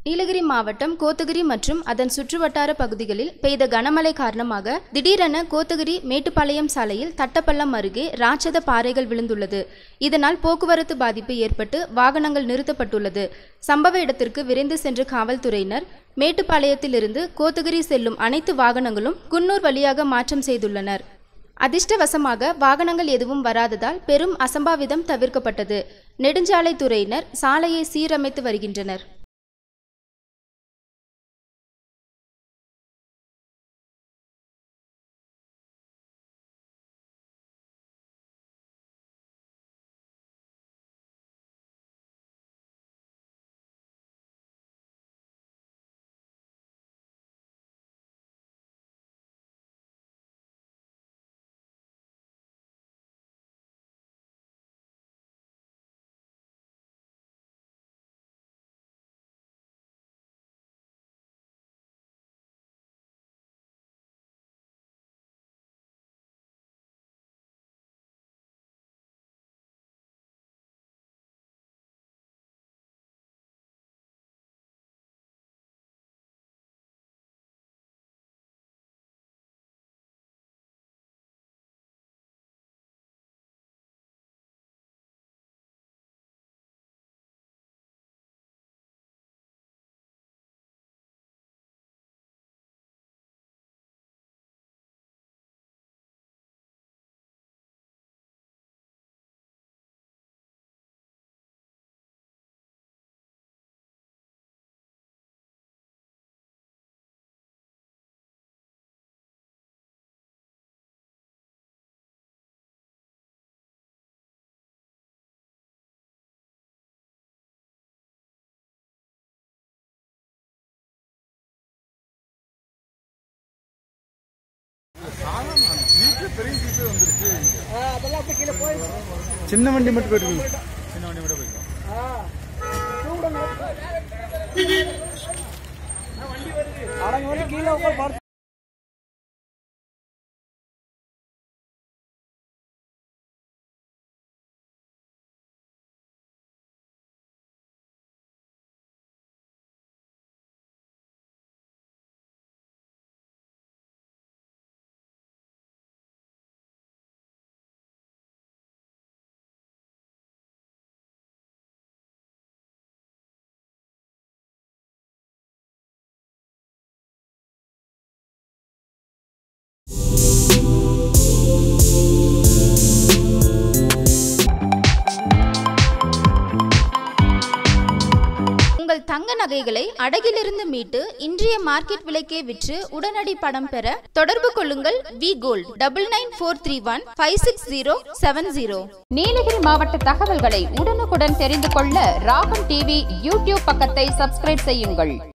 நீலகிரி மாவட்டம் கோத்தகிரி மற்றும் அதன் சுற்றுவட்டார பகுதிகளில் பெய்த கனமழை காரணமாக திடீரென கோத்தகிரி மேட்டுப்பாளையம் சாலையில் தட்டப்பள்ளம் அருகே ராட்சத பாறைகள் விழுந்துள்ளது இதனால் போக்குவரத்து பாதிப்பு ஏற்பட்டு வாகனங்கள் நிறுத்தப்பட்டுள்ளது சம்பவ இடத்திற்கு விரைந்து சென்ற காவல்துறையினர் மேட்டுப்பாளையத்திலிருந்து கோத்தகிரி செல்லும் அனைத்து வாகனங்களும் குன்னூர் வழியாக மாற்றம் செய்துள்ளனர் அதிர்ஷ்டவசமாக வாகனங்கள் எதுவும் வராததால் பெரும் அசம்பாவிதம் தவிர்க்கப்பட்டது நெடுஞ்சாலைத்துறையினர் சாலையை சீரமைத்து வருகின்றனர் சின்ன வண்டி மட்டும் போயிட்டு உங்கள் தங்க நகைகளை அடகிலிருந்து மீட்டு இன்றைய மார்க்கெட் விலைக்கே விற்று உடனடி பணம் பெற தொடர்பு கொள்ளுங்கள் V gold double nine four three one five six zero seven zero Nilgiri மாவட்ட தகவல்களை உடனுக்குடன் தெரிந்து கொள்ள ராகம் டிவி யூடியூப் பக்கத்தை சப்ஸ்கிரைப் செய்யுங்கள்